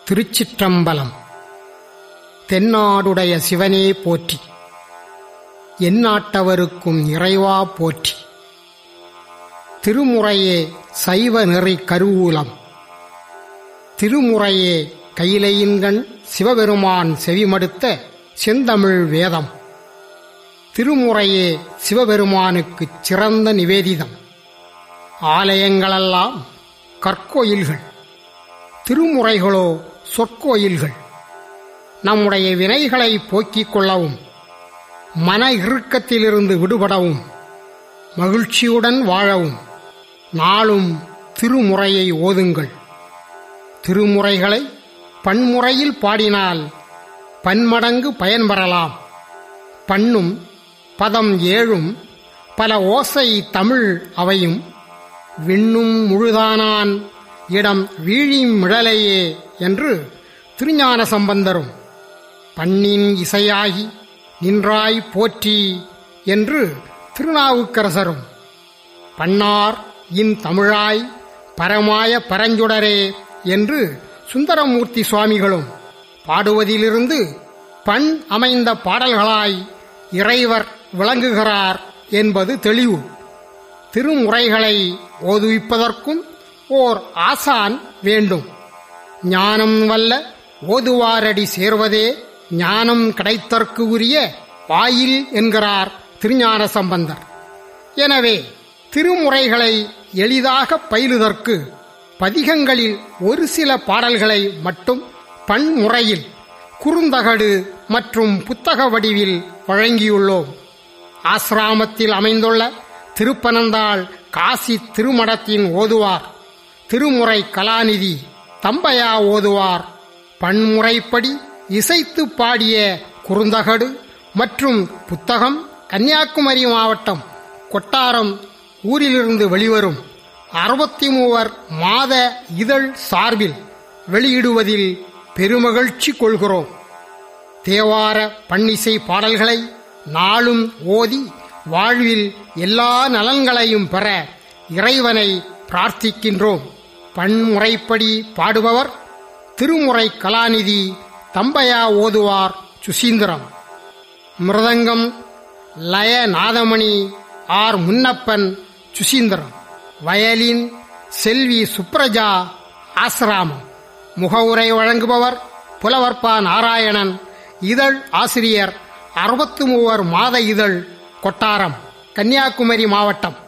திருச்சிற்றம்பலம் தென்னாடுடைய சிவனே போற்றி எந்நாட்டவருக்கும் இறைவா போற்றி திருமுறையே சைவ நெறி கருவூலம் திருமுறையே கையிலையின்கண் சிவபெருமான் செவிமடுத்த செந்தமிழ் வேதம் திருமுறையே சிவபெருமானுக்குச் சிறந்த நிவேதிதம் ஆலயங்களெல்லாம் கற்கோயில்கள் திருமுறைகளோ சொற்கோயில்கள் நம்முடைய வினைகளை போக்கிக் கொள்ளவும் மன இறுக்கத்திலிருந்து விடுபடவும் மகிழ்ச்சியுடன் வாழவும் நாளும் திருமுறையை ஓதுங்கள் திருமுறைகளை பன்முறையில் பாடினால் பன்மடங்கு பயன்பெறலாம் பண்ணும் பதம் ஏழும் பல ஓசை தமிழ் அவையும் விண்ணும் முழுதானான் இடம் வீழி மிழலையே என்று திருஞான சம்பந்தரும் பண்ணின் இசையாகி நின்றாய் போற்றி என்று திருநாவுக்கரசரும் பன்னார் இன் தமிழாய் பரமாய பரஞ்சுடரே என்று சுந்தரமூர்த்தி சுவாமிகளும் பாடுவதிலிருந்து பண் அமைந்த பாடல்களாய் இறைவர் விளங்குகிறார் என்பது தெளிவு திருமுறைகளை ஓதுவிப்பதற்கும் ஓர் ஆசான் வேண்டும் ஞானம் வல்ல ஓதுவாரடி சேர்வதே ஞானம் கிடைத்தற்கு உரிய வாயில் என்கிறார் திருஞான சம்பந்தர் எனவே திருமுறைகளை எளிதாக பயிலுதற்கு பதிகங்களில் ஒரு சில பாடல்களை மட்டும் பன்முறையில் குறுந்தகடு மற்றும் புத்தக வடிவில் வழங்கியுள்ளோம் ஆசிராமத்தில் அமைந்துள்ள திருப்பனந்தாள் காசி திருமடத்தின் ஓதுவார் திருமுறை கலாநிதி தம்பையா ஓதுவார் பன்முறைப்படி இசைத்து பாடிய குறுந்தகடு மற்றும் புத்தகம் கன்னியாகுமரி மாவட்டம் கொட்டாரம் ஊரிலிருந்து வெளிவரும் அறுபத்தி மூவர் மாத இதழ் சார்பில் வெளியிடுவதில் பெருமகிழ்ச்சி கொள்கிறோம் தேவார பன்னிசை பாடல்களை நாளும் ஓதி வாழ்வில் எல்லா நலன்களையும் பெற இறைவனை பிரார்த்திக்கின்றோம் பன்முறைப்படி பாடுபவர் திருமுறை கலாநிதி தம்பையா ஓதுவார் சுசீந்திரம் மிருதங்கம் லய நாதமணி ஆர் முன்னப்பன் சுசீந்திரம் வயலின் செல்வி சுப்ரஜா ஆசிராமம் முகவுரை வழங்குபவர் புலவர்பா நாராயணன் இதழ் ஆசிரியர் அறுபத்து மூவர் மாத இதழ் கொட்டாரம் கன்னியாகுமரி மாவட்டம்